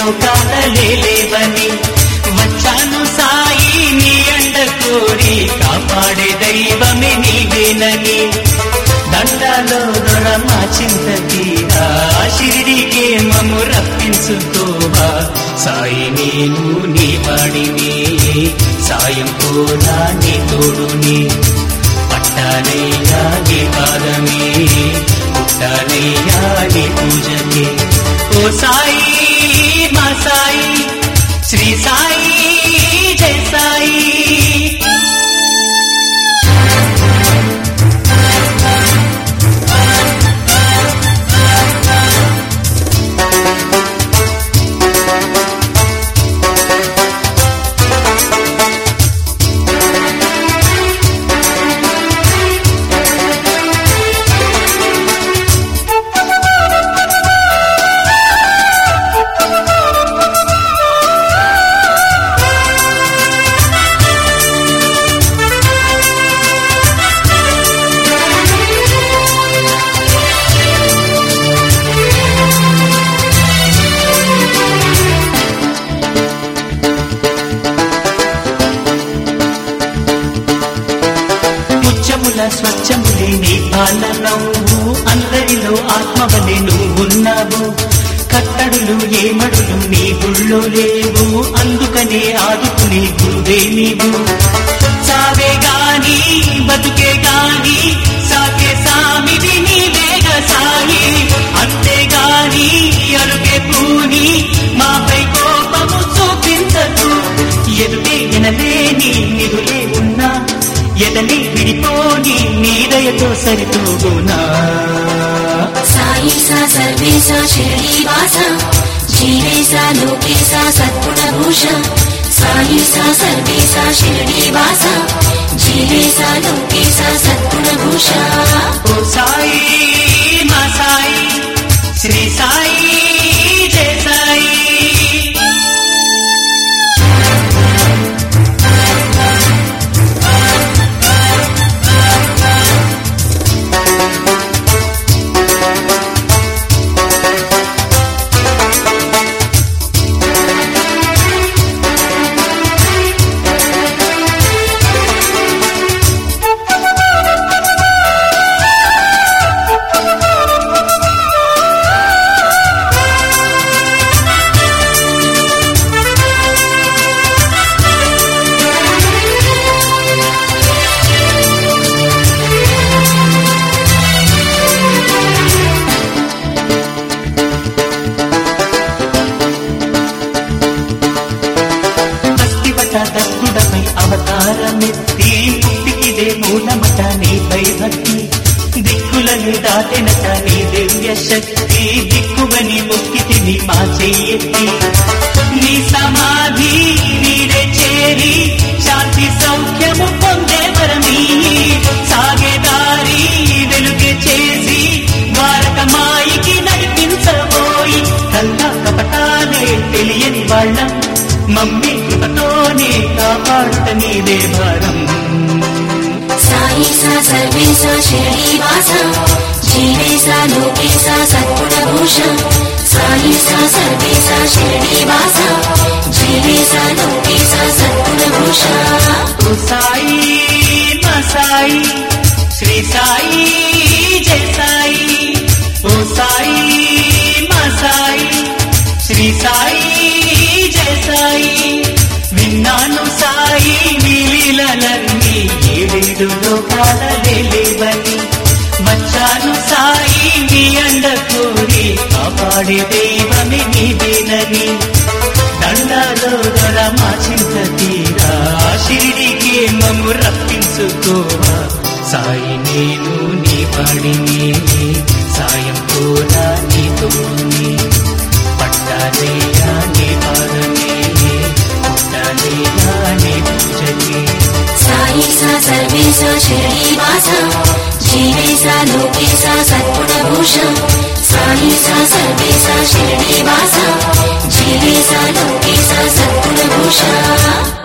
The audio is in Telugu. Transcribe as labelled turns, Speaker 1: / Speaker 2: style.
Speaker 1: లోకాల లేవని వచ్చాను సాయి నీ అండ కోరి కాపాడే దైవమే నీవేనని దండాలో దొర మా చింత తీరా షిరిడికే మము రప్పించుకోవా సాయి నేను నీ వాడిని సాయం కోరా నీ తోడుని పట్టానయ్యా నీ పాదమే పుట్టానయ్యా నీ పూజనే ఓ సాయి మా సాయి శ్రీ సాయి జయ సాయి ముచ్చముల స్వచ్ఛములే నీ పాలనవు అందరిలో ఆత్మవలే నువ్వున్నావు కట్టడులు ఏమడులు నీ గుళ్ళో లేవు అందుకనే ఆదుకునే గురువే నీవు చావే గాని బతుకే గాని సాకే సామివి నీవేగ సాయి అంతేగాని అరుగే పూని మాపై కోపము చూపించదు ఎదుటే ఎనలేని నిరులే ఉన్నా ఎదని విడిపోని నీ దయతో సరితూగునా
Speaker 2: సాయి సా సర్వేశా శిరడీవాస జీవేశా లోకేశా సద్గుణభూష సాయి సా సర్వేశా శిరడీవాస జీవేశా లోకేశా సద్గుణభూష
Speaker 1: ఓ సాయి మా సాయి శ్రీ సాయి జయ సాయి భక్తివట దత్తుడపై అవతారమెత్తి పుట్టికిదే మూలమట నీపై భక్తి దిక్కులను దాటెనట నీ దివ్య శక్తి దిక్కువని ముక్కితిని మా చెయ్యెత్తి నీ సమాధి నీడే చేరి శాంతి సౌఖ్యము పొందే వరమీ సాగే దారి వెలుగే చేసి ద్వారక మాయికి నడిపించబోయి కల్లా కపటాలే తెలియని వాళ్ళం మమ్మీ కృపతోనే కాపాడుట నీదే భారం
Speaker 2: సాయి సా సర్వేశా శిరడీవాస జీవేశా లోకేశా సద్గుణభూష సాయి సా సర్వేశా శిరడీవాస జీవేశా లోకేశా సద్గుణభూష
Speaker 1: ఓ సాయి మా సాయి శ్రీ సాయి జయ సాయి ఓ సాయి మా సాయి శ్రీ సాయి జయ సాయి విన్నాను సాయి నీ లీలలన్నీ ఏడేడు లోకాల లేవని వచ్చాను సాయి నీ అండ కోరి కాపాడే దైవమే నీదేనని దండాలో దొర మా చింత తీరా షిరిడికి మమ్ము రప్పించుకోవా సాయి నేను నీ వాడిని సాయం కోరా నీ తోడుని పట్టాలేయా నీ పాదమే పుట్టాలేయా నీ పూజకి
Speaker 2: సాయి సా సర్వేశా శిరడీవాస జీవేశా లోకేశా సద్గుణభూష సాయి సా సర్వేశా శిరడీవాస జీవేశా లోకేశా సద్గుణభూష